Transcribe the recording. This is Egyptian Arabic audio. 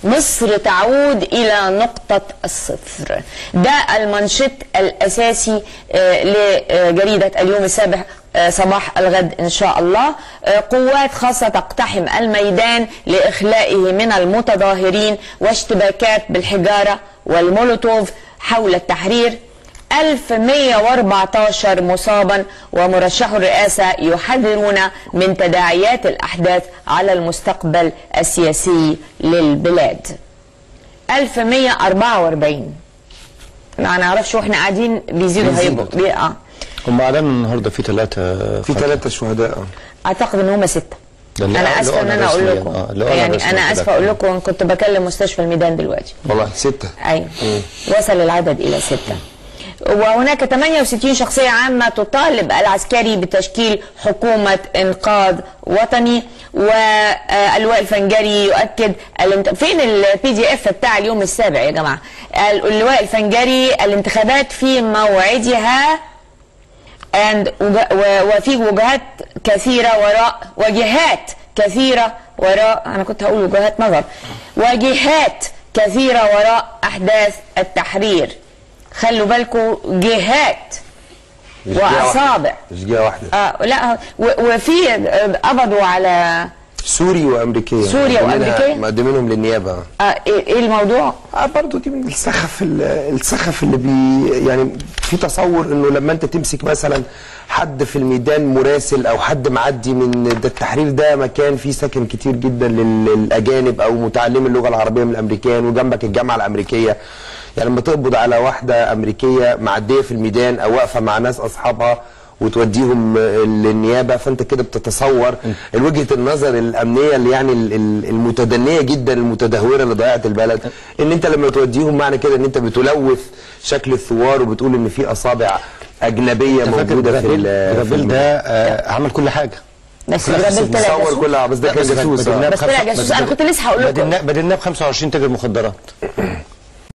مصر تعود إلى نقطة الصفر ده المنشط الأساسي آه، لجريدة اليوم السابع آه، صباح الغد إن شاء الله آه، قوات خاصة تقتحم الميدان لإخلائه من المتظاهرين واشتباكات بالحجارة والمولوتوف حول التحرير 1114 مصابا ومرشح الرئاسة يحذرون من تداعيات الأحداث على المستقبل السياسي للبلاد 1144 ما نعرفش واحنا قاعدين بيزيدوا بيزيدوا. هيبقوا بي- اه هم اعلنوا النهارده في ثلاثه في ثلاثة شهداء آه. اعتقد ان هم سته ده اللي انا اللي اسفه ان قلنا انا اقول رسمياً. لكم آه، اللي قلنا يعني رسمياً انا كده. اسفه اقول لكم كنت بكلم مستشفى الميدان دلوقتي والله ستة أيوة وصل العدد إلى ستة وهناك 68 شخصية عامة تطالب العسكري بتشكيل حكومة إنقاذ وطني واللواء الفنجري يؤكد الانت... فين البي دي اف بتاع اليوم السابع يا جماعة اللواء الفنجري الانتخابات في موعدها and وج- و- وفي وجهات كثيرة وراء وجهات كثيرة وراء أنا كنت هقول وجهات نظر وجهات كثيرة وراء أحداث التحرير خلوا بالكم جهات مش جهة واحدة. وأصابع مش جهة واحدة آه لا و- وفي آه، قبضوا على سوري وامريكيه سوريا مقدمينها- وأمريكية؟ مقدمينهم للنيابه آه، إيه إيه الموضوع؟ اه برضه دي من السخف ال- السخف اللي بي يعني في تصور انه لما انت تمسك مثلا حد في الميدان مراسل او حد معدي من ده التحرير ده مكان فيه سكن كتير جدا لل- للاجانب او متعلمي اللغه العربيه من الامريكان وجنبك الجامعه الامريكيه يعني لما تقبض على واحده امريكيه معديه في الميدان او واقفه مع ناس اصحابها وتوديهم للنيابه فانت كده بتتصور وجهه النظر الامنيه اللي يعني ال- ال- المتدنيه جدا المتدهوره اللي ضيعت البلد ان انت لما توديهم معنى كده ان انت بتلوث شكل الثوار وبتقول ان في اصابع اجنبيه انت فاكر موجوده في جرابيل ال- في جرابيل الم- ده آه، عمل كل حاجه بس لا، جرابيل طلع تصور جاسوس كلها بس ده كان بس جاسوس بدلناه آه. بس طلع بخمسة- جاسوس. بس أنا بدل- كنت لسه هقول لكم. بدلناه بدلناه ب 25 تاجر مخدرات